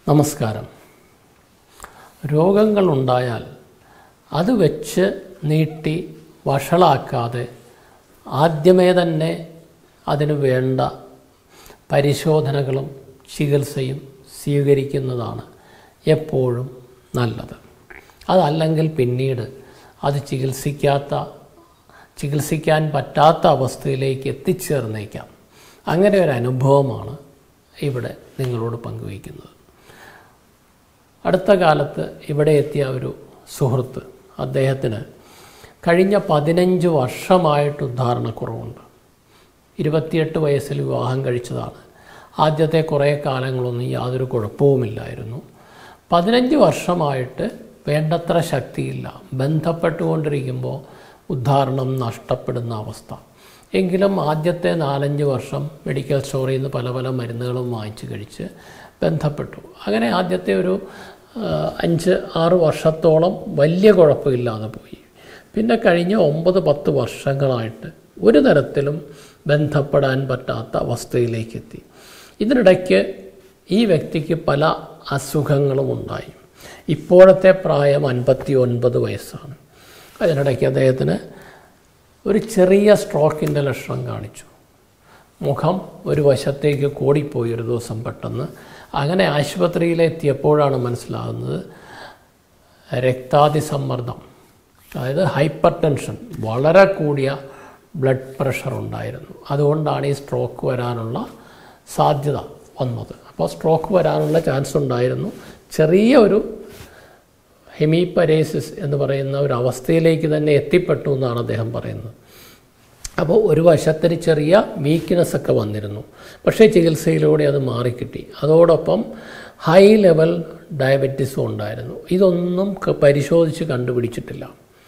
നമസ്കാരം രോഗങ്ങളുണ്ടായാൽ അത് വെച്ച് നീട്ടി വഷളാക്കാതെ ആദ്യമേ തന്നെ അതിന് വേണ്ട പരിശോധനകളും ചികിത്സയും സ്വീകരിക്കുന്നതാണ് എപ്പോഴും നല്ലത് അതല്ലെങ്കിൽ പിന്നീട് അത് ചികിത്സിക്കാത്ത ചികിത്സിക്കാൻ പറ്റാത്ത അവസ്ഥയിലേക്ക് എത്തിച്ചേർന്നേക്കാം അങ്ങനെ ഒരു അനുഭവമാണ് ഇവിടെ നിങ്ങളോട് പങ്കുവയ്ക്കുന്നത് അടുത്ത കാലത്ത് ഇവിടെ എത്തിയ ഒരു സുഹൃത്ത് അദ്ദേഹത്തിന് കഴിഞ്ഞ പതിനഞ്ച് വർഷമായിട്ട് ഉദ്ധാരണക്കുറവുണ്ട് ഇരുപത്തിയെട്ട് വയസ്സിൽ വിവാഹം കഴിച്ചതാണ് ആദ്യത്തെ കുറേ കാലങ്ങളൊന്നും യാതൊരു കുഴപ്പവുമില്ലായിരുന്നു പതിനഞ്ച് വർഷമായിട്ട് വേണ്ടത്ര ശക്തിയില്ല ബന്ധപ്പെട്ടുകൊണ്ടിരിക്കുമ്പോൾ ഉദ്ധാരണം നഷ്ടപ്പെടുന്ന അവസ്ഥ എങ്കിലും ആദ്യത്തെ നാലഞ്ച് വർഷം മെഡിക്കൽ സ്റ്റോറിൽ നിന്ന് പല പല മരുന്നുകളും വാങ്ങിച്ച് കഴിച്ച് ബന്ധപ്പെട്ടു അങ്ങനെ ആദ്യത്തെ ഒരു ആ, അഞ്ച് ആറ് വർഷത്തോളം വലിയ കുഴപ്പമില്ലാതെ പോയി പിന്നെ കഴിഞ്ഞ ഒമ്പത് പത്ത് വർഷങ്ങളായിട്ട് ഒരു തരത്തിലും ബന്ധപ്പെടാൻ പറ്റാത്ത അവസ്ഥയിലേക്ക് എത്തി ഇതിനിടയ്ക്ക് ഈ വ്യക്തിക്ക് പല അസുഖങ്ങളും ഉണ്ടായി ഇപ്പോഴത്തെ പ്രായം അൻപത്തി ഒൻപത് വയസ്സാണ് അതിനിടയ്ക്ക് അദ്ദേഹത്തിന് ഒരു ചെറിയ സ്ട്രോക്കിൻ്റെ ലക്ഷണം കാണിച്ചു മുഖം ഒരു വശത്തേക്ക് കൂടിപ്പോയി ഒരു ദിവസം പെട്ടെന്ന് അങ്ങനെ ആശുപത്രിയിലെത്തിയപ്പോഴാണ് മനസ്സിലാകുന്നത് രക്താതിസമ്മർദ്ദം അതായത് ഹൈപ്പർ ടെൻഷൻ വളരെ കൂടിയ ബ്ലഡ് പ്രഷർ ഉണ്ടായിരുന്നു അതുകൊണ്ടാണ് ഈ സ്ട്രോക്ക് വരാനുള്ള സാധ്യത വന്നത് അപ്പോൾ സ്ട്രോക്ക് വരാനുള്ള ചാൻസ് ഉണ്ടായിരുന്നു ചെറിയ ഒരു ഹെമിപരേസിസ് എന്ന് പറയുന്ന ഒരു അവസ്ഥയിലേക്ക് തന്നെ എത്തിപ്പെട്ടു എന്നാണ് അദ്ദേഹം പറയുന്നത് അപ്പോൾ ഒരു വശത്തിന് ചെറിയ വീക്ക്നെസ് ഒക്കെ വന്നിരുന്നു പക്ഷേ ചികിത്സയിലൂടെ അത് മാറിക്കിട്ടി അതോടൊപ്പം ഹൈ ലെവൽ ഡയബറ്റീസും ഉണ്ടായിരുന്നു ഇതൊന്നും ക- പരിശോധിച്ച് കണ്ടുപിടിച്ചിട്ടില്ല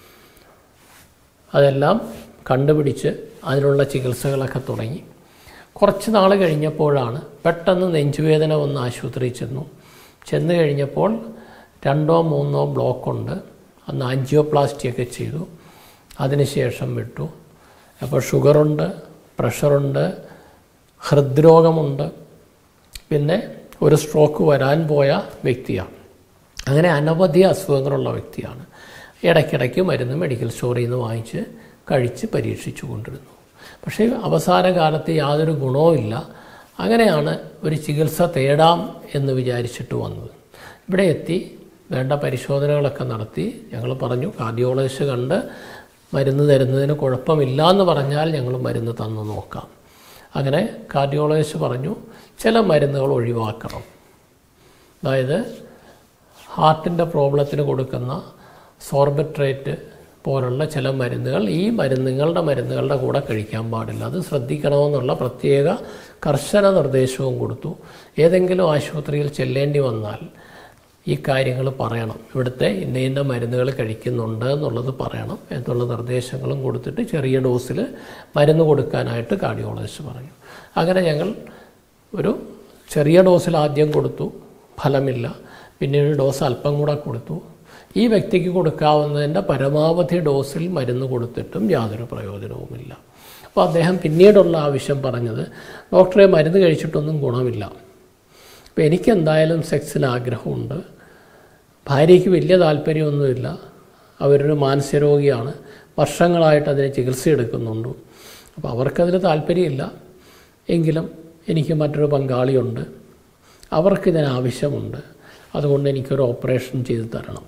അതെല്ലാം കണ്ടുപിടിച്ച് അതിനുള്ള ചികിത്സകളൊക്കെ തുടങ്ങി കുറച്ച് നാൾ കഴിഞ്ഞപ്പോഴാണ് പെട്ടെന്ന് നെഞ്ചുവേദന വന്ന് ആശുപത്രിയിൽ ചെന്നു ചെന്ന് കഴിഞ്ഞപ്പോൾ രണ്ടോ മൂന്നോ ബ്ലോക്കുണ്ട് അന്ന് ആൻജിയോപ്ലാസ്റ്റി ഒക്കെ ചെയ്തു അതിനുശേഷം വിട്ടു അപ്പോൾ ഷുഗറുണ്ട് പ്രഷറുണ്ട് ഹൃദ്രോഗമുണ്ട് പിന്നെ ഒരു സ്ട്രോക്ക് വരാൻ പോയ വ്യക്തിയാണ് അങ്ങനെ അനവധി അസുഖങ്ങളുള്ള വ്യക്തിയാണ് ഇടയ്ക്കിടയ്ക്ക് മരുന്ന് മെഡിക്കൽ സ്റ്റോറിൽ നിന്ന് വാങ്ങിച്ച് കഴിച്ച് പരീക്ഷിച്ചു കൊണ്ടിരുന്നു പക്ഷേ അവസാന കാലത്ത് യാതൊരു ഗുണവുമില്ല അങ്ങനെയാണ് ഒരു ചികിത്സ തേടാം എന്ന് വിചാരിച്ചിട്ട് വന്നത് ഇവിടെ എത്തി വേണ്ട പരിശോധനകളൊക്കെ നടത്തി ഞങ്ങൾ പറഞ്ഞു കാർഡിയോളജിസ്റ്റ് കണ്ട് മരുന്ന് തരുന്നതിന് കുഴപ്പമില്ല എന്ന് പറഞ്ഞാൽ ഞങ്ങൾ മരുന്ന് തന്നു നോക്കാം അങ്ങനെ കാർഡിയോളജിസ്റ്റ് പറഞ്ഞു ചില മരുന്നുകൾ ഒഴിവാക്കണം അതായത് ഹാർട്ടിൻ്റെ പ്രോബ്ലത്തിന് കൊടുക്കുന്ന സോർബിട്രേറ്റ് പോലുള്ള ചില മരുന്നുകൾ ഈ മരുന്നുകളുടെ മരുന്നുകളുടെ കൂടെ കഴിക്കാൻ പാടില്ല അത് ശ്രദ്ധിക്കണമെന്നുള്ള പ്രത്യേക കർശന നിർദ്ദേശവും കൊടുത്തു ഏതെങ്കിലും ആശുപത്രിയിൽ ചെല്ലേണ്ടി വന്നാൽ ഈ കാര്യങ്ങൾ പറയണം ഇവിടുത്തെ ഇന്ന ഇന്ന മരുന്നുകൾ കഴിക്കുന്നുണ്ട് എന്നുള്ളത് പറയണം എന്നുള്ള നിർദ്ദേശങ്ങളും കൊടുത്തിട്ട് ചെറിയ ഡോസിൽ മരുന്ന് കൊടുക്കാനായിട്ട് കാർഡിയോളജിസ്റ്റ് പറഞ്ഞു അങ്ങനെ ഞങ്ങൾ ഒരു ചെറിയ ഡോസിൽ ആദ്യം കൊടുത്തു ഫലമില്ല പിന്നീട് ഡോസ് അല്പം കൂടെ കൊടുത്തു ഈ വ്യക്തിക്ക് കൊടുക്കാവുന്നതിൻ്റെ പരമാവധി ഡോസിൽ മരുന്ന് കൊടുത്തിട്ടും യാതൊരു പ്രയോജനവുമില്ല അപ്പോൾ അദ്ദേഹം പിന്നീടുള്ള ആവശ്യം പറഞ്ഞത് ഡോക്ടറെ മരുന്ന് കഴിച്ചിട്ടൊന്നും ഗുണമില്ല അപ്പോൾ എനിക്ക് എന്തായാലും സെക്സിന് ആഗ്രഹമുണ്ട് ഭാര്യയ്ക്ക് വലിയ താല്പര്യമൊന്നുമില്ല അവരൊരു മാനസിക രോഗിയാണ് വർഷങ്ങളായിട്ട് അതിന് ചികിത്സ എടുക്കുന്നുണ്ട് അപ്പോൾ അവർക്കതിന് താല്പര്യമില്ല എങ്കിലും എനിക്ക് മറ്റൊരു പങ്കാളിയുണ്ട് അവർക്കിതിന് ആവശ്യമുണ്ട് അതുകൊണ്ട് എനിക്കൊരു ഓപ്പറേഷൻ ചെയ്തു തരണം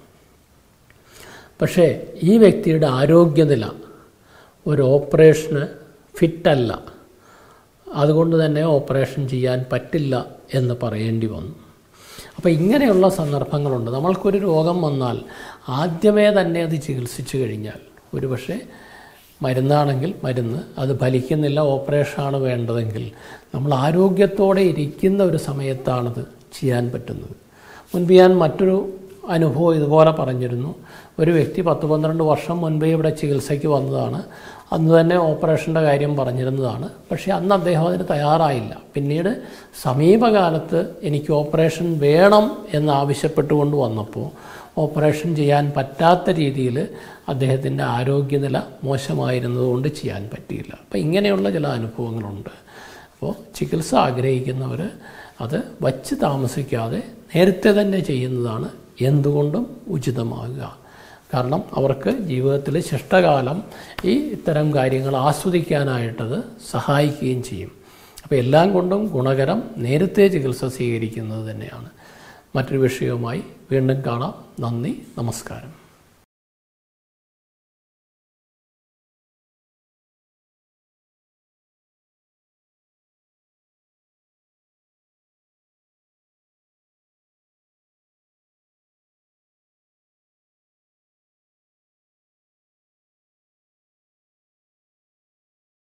പക്ഷേ ഈ വ്യക്തിയുടെ ആരോഗ്യനില ഒരു ഓപ്പറേഷന് ഫിറ്റല്ല അതുകൊണ്ട് തന്നെ ഓപ്പറേഷൻ ചെയ്യാൻ പറ്റില്ല എന്ന് പറയേണ്ടി വന്നു അപ്പോൾ ഇങ്ങനെയുള്ള സന്ദർഭങ്ങളുണ്ട് നമ്മൾക്കൊരു രോഗം വന്നാൽ ആദ്യമേ തന്നെ അത് ചികിത്സിച്ചു കഴിഞ്ഞാൽ ഒരുപക്ഷെ മരുന്നാണെങ്കിൽ മരുന്ന് അത് ഫലിക്കുന്നില്ല ഓപ്പറേഷനാണ് വേണ്ടതെങ്കിൽ നമ്മൾ ആരോഗ്യത്തോടെ ഇരിക്കുന്ന ഒരു സമയത്താണത് ചെയ്യാൻ പറ്റുന്നത് മുൻപ് ഞാൻ മറ്റൊരു അനുഭവം ഇതുപോലെ പറഞ്ഞിരുന്നു ഒരു വ്യക്തി പത്ത് പന്ത്രണ്ട് വർഷം മുൻപേ ഇവിടെ ചികിത്സയ്ക്ക് വന്നതാണ് അന്ന് തന്നെ ഓപ്പറേഷൻ്റെ കാര്യം പറഞ്ഞിരുന്നതാണ് പക്ഷേ അന്ന് അദ്ദേഹം അതിന് തയ്യാറായില്ല പിന്നീട് സമീപകാലത്ത് എനിക്ക് ഓപ്പറേഷൻ വേണം എന്ന് ആവശ്യപ്പെട്ടുകൊണ്ട് വന്നപ്പോൾ ഓപ്പറേഷൻ ചെയ്യാൻ പറ്റാത്ത രീതിയിൽ അദ്ദേഹത്തിൻ്റെ ആരോഗ്യനില മോശമായിരുന്നതുകൊണ്ട് ചെയ്യാൻ പറ്റിയില്ല അപ്പോൾ ഇങ്ങനെയുള്ള ചില അനുഭവങ്ങളുണ്ട് അപ്പോൾ ചികിത്സ ആഗ്രഹിക്കുന്നവർ അത് വച്ച് താമസിക്കാതെ നേരത്തെ തന്നെ ചെയ്യുന്നതാണ് എന്തുകൊണ്ടും ഉചിതമാകുക കാരണം അവർക്ക് ജീവിതത്തിൽ ശിഷ്ടകാലം ഈ ഇത്തരം കാര്യങ്ങൾ ആസ്വദിക്കാനായിട്ടത് സഹായിക്കുകയും ചെയ്യും അപ്പോൾ എല്ലാം കൊണ്ടും ഗുണകരം നേരത്തെ ചികിത്സ സ്വീകരിക്കുന്നത് തന്നെയാണ് മറ്റൊരു വിഷയവുമായി വീണ്ടും കാണാം നന്ദി നമസ്കാരം